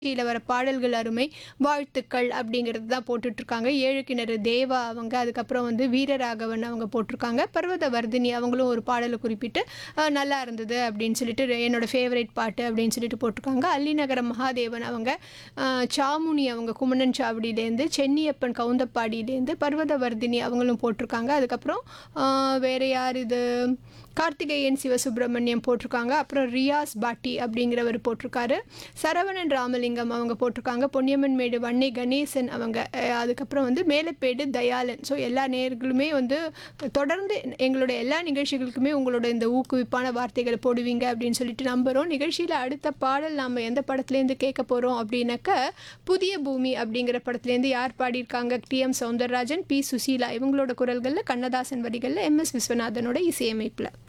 கீழே வர பாடல்கள் அருமை வாழ்த்துக்கள் அப்படிங்கிறது தான் போட்டுட்ருக்காங்க ஏழு கிணறு தேவா அவங்க அதுக்கப்புறம் வந்து வீரராகவன் அவங்க போட்டிருக்காங்க பர்வத வர்தினி அவங்களும் ஒரு பாடலை குறிப்பிட்டு அஹ், நல்லா இருந்தது அப்படின்னு சொல்லிட்டு ரெ- என்னோட ஃபேவரட் பாட்டு அப்படின்னு சொல்லிட்டு போட்டிருக்காங்க அல்லிநகரம் மகாதேவன் அவங்க அஹ், சாமுனி அவங்க குமணன் சாவடியிலேருந்து சென்னியப்பன் கவுந்தப்பாடியிலேருந்து பர்வத வர்தினி அவங்களும் போட்டிருக்காங்க அதுக்கப்புறம் அஹ், வேற யார் இது கார்த்திகேயன் சிவசுப்பிரமணியம் போட்டிருக்காங்க அப்புறம் ரியாஸ் பாட்டி அப்படிங்கிறவர் போட்டிருக்காரு சரவணன் ராமலிங்கம் அவங்க போட்டிருக்காங்க பொன்னியம்மன் மேடு வன்னி கணேசன் அவங்க அஹ், அதுக்கப்புறம் வந்து மேலப்பேடு தயாளன் ஸோ எல்லா நேர்களுமே வந்து தொடர்ந்து எங்களுடைய எல்லா நிகழ்ச்சிகளுக்குமே உங்களோட இந்த ஊக்குவிப்பான வார்த்தைகளை போடுவீங்க அப்படின்னு சொல்லிட்டு நம்புகிறோம் நிகழ்ச்சியில் அடுத்த பாடல் நாம் எந்த படத்துலேருந்து கேட்க போகிறோம் அப்படின்னாக்க புதிய பூமி அப்படிங்கிற படத்துலேருந்து யார் பாடியிருக்காங்க T M Soundararajan P Susheela இவங்களோட குரல்களில் கண்ணதாசன் வரிகளில் எம் எஸ் விஸ்வநாதனோட இசையமைப்பில்